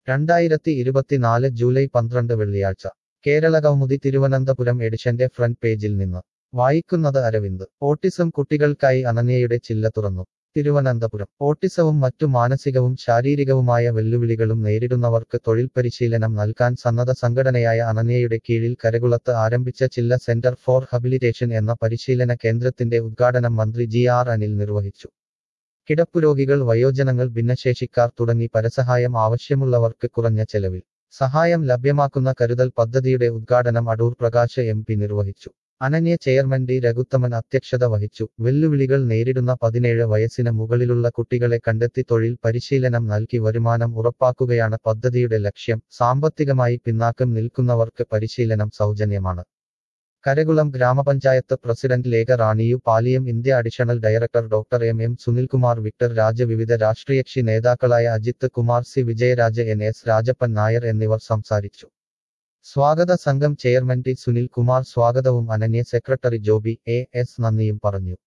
രണ്ടായിരത്തി ഇരുപത്തിനാല് ജൂലൈ പന്ത്രണ്ട് വെള്ളിയാഴ്ച കേരളകൗമുദി തിരുവനന്തപുരം എഡിഷന്റെ ഫ്രണ്ട് പേജിൽ നിന്ന് വായിക്കുന്നത് അരവിന്ദ് ഓട്ടിസം കുട്ടികൾക്കായി അനന്യയുടെ ചില്ല തുറന്നു തിരുവനന്തപുരം ഓട്ടിസവും മറ്റു മാനസികവും ശാരീരികവുമായ വെല്ലുവിളികളും നേരിടുന്നവർക്ക് തൊഴിൽ പരിശീലനം നൽകാൻ സന്നദ്ധ സംഘടനയായ അനന്യയുടെ കീഴിൽ കരകുളത്ത് ആരംഭിച്ച ചില്ല സെന്റർ ഫോർ ഹബിലിറ്റേഷൻ എന്ന പരിശീലന കേന്ദ്രത്തിന്റെ ഉദ്ഘാടനം മന്ത്രി ജി ആർ അനിൽ നിർവഹിച്ചു കിടപ്പുരോഗികൾ വയോജനങ്ങൾ ഭിന്നശേഷിക്കാർ തുടങ്ങി പരസഹായം ആവശ്യമുള്ളവർക്ക് കുറഞ്ഞ ചെലവിൽ സഹായം ലഭ്യമാക്കുന്ന കരുതൽ പദ്ധതിയുടെ ഉദ്ഘാടനം അടൂർ പ്രകാശ് എം പി നിർവഹിച്ചു അനന്യ ചെയർമാൻ ഡി രഘുത്തമൻ അധ്യക്ഷത വഹിച്ചു വെല്ലുവിളികൾ നേരിടുന്ന പതിനേഴ് വയസ്സിന് മുകളിലുള്ള കുട്ടികളെ കണ്ടെത്തി തൊഴിൽ പരിശീലനം നൽകി വരുമാനം ഉറപ്പാക്കുകയാണ് പദ്ധതിയുടെ ലക്ഷ്യം സാമ്പത്തികമായി പിന്നാക്കം നിൽക്കുന്നവർക്ക് പരിശീലനം സൗജന്യമാണ് കരകുളം ഗ്രാമപഞ്ചായത്ത് പ്രസിഡന്റ് ലേഖ റാണിയു Pallium India additional director doctor M M Sunilkumar Victor Raja വിവിധ രാഷ്ട്രീയകക്ഷി നേതാക്കളായ Ajith Kumar C Vijayaraja N S Rajappan Nair എന്നിവർ സംസാരിച്ചു സ്വാഗത സംഘം ചെയർമാൻ ടി സുനിൽ കുമാർ സ്വാഗതവും Ananya secretary Joby A S നന്ദിയും പറഞ്ഞു